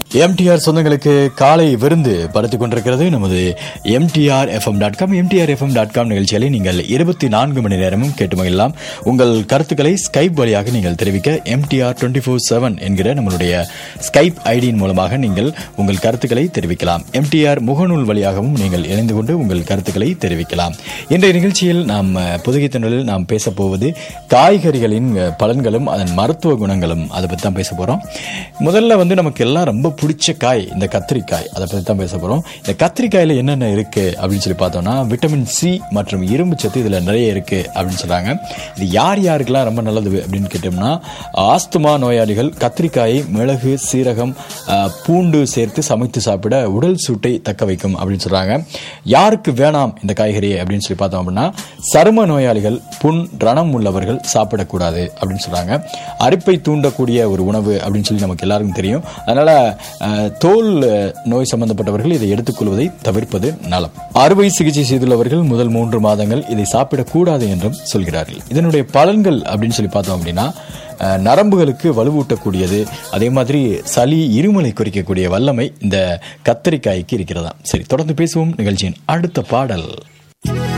MTR சொந்தங்களுக்கு காலை விருந்து படுத்திக் கொண்டிருக்கிறது நமது MTR FM dot com MTR FM dot com நிகழ்ச்சிகளை நீங்கள் இருபத்தி நான்கு மணி நேரமும் கேட்டு மகிழலாம் உங்கள் கருத்துக்களை ஸ்கைப் வழியாக நீங்கள் தெரிவிக்க எம்டிஆர் டுவெண்ட்டி ஃபோர் செவன் என்கிற நம்மளுடைய ஸ்கைப் ஐடியின் மூலமாக நீங்கள் உங்கள் கருத்துக்களை தெரிவிக்கலாம் எம்டிஆர் முகநூல் வழியாகவும் நீங்கள் இணைந்து கொண்டு உங்கள் கருத்துக்களை தெரிவிக்கலாம் இன்றைய நிகழ்ச்சியில் நாம் புதுகை திணறில் நாம் பேச போவது காய்கறிகளின் அஹ், பலன்களும் அதன் மருத்துவ குணங்களும் அதை பற்றி தான் பேச போகிறோம் முதல்ல வந்து நமக்கு எல்லாம் ரொம்ப பிடிச்ச காய் இந்த கத்திரிக்காய் அதை பற்றி தான் பேச போகிறோம் இந்த கத்திரிக்காயில் என்னென்ன இருக்குது அப்படின்னு சொல்லி பார்த்தோம்னா விட்டமின் சி மற்றும் இரும்பு சத்து இதில் நிறைய இருக்குது அப்படின்னு சொல்கிறாங்க இது யார் யாருக்கெல்லாம் ரொம்ப நல்லது அப்படின்னு கேட்டோம்னா ஆஸ்துமா நோயாளிகள் கத்திரிக்காயை மிளகு சீரகம் அஹ், பூண்டு சேர்த்து சமைத்து சாப்பிட உடல் சூட்டை தக்க வைக்கும் அப்படின்னு சொல்கிறாங்க யாருக்கு வேணாம் இந்த காய்கறி அப்படின்னு சொல்லி பார்த்தோம் அப்படின்னா சரும நோயாளிகள் புண் ரணம் உள்ளவர்கள் சாப்பிடக்கூடாது அப்படின்னு சொல்றாங்க அரிப்பை தூண்டக்கூடிய ஒரு உணவு அப்படின்னு சொல்லி நமக்கு எல்லாருக்கும் தெரியும் அதனால அஹ், தோல் அஹ், நோய் சம்பந்தப்பட்டவர்கள் இதை எடுத்துக்கொள்வதை தவிர்ப்பது நலம் அறுவை சிகிச்சை செய்துள்ளவர்கள் முதல் மூன்று மாதங்கள் இதை சாப்பிடக்கூடாது என்றும் சொல்கிறார்கள் இதனுடைய பலன்கள் அப்படின்னு சொல்லி பார்த்தோம் அப்படின்னா அஹ், நரம்புகளுக்கு வலுவூட்டக்கூடியது அதே மாதிரி சளி இருமலை குறைக்கக்கூடிய வல்லமை இந்த கத்தரிக்காய்க்கு இருக்கிறதா சரி தொடர்ந்து பேசுவோம் நிகழ்ச்சியின் அடுத்த பாடல்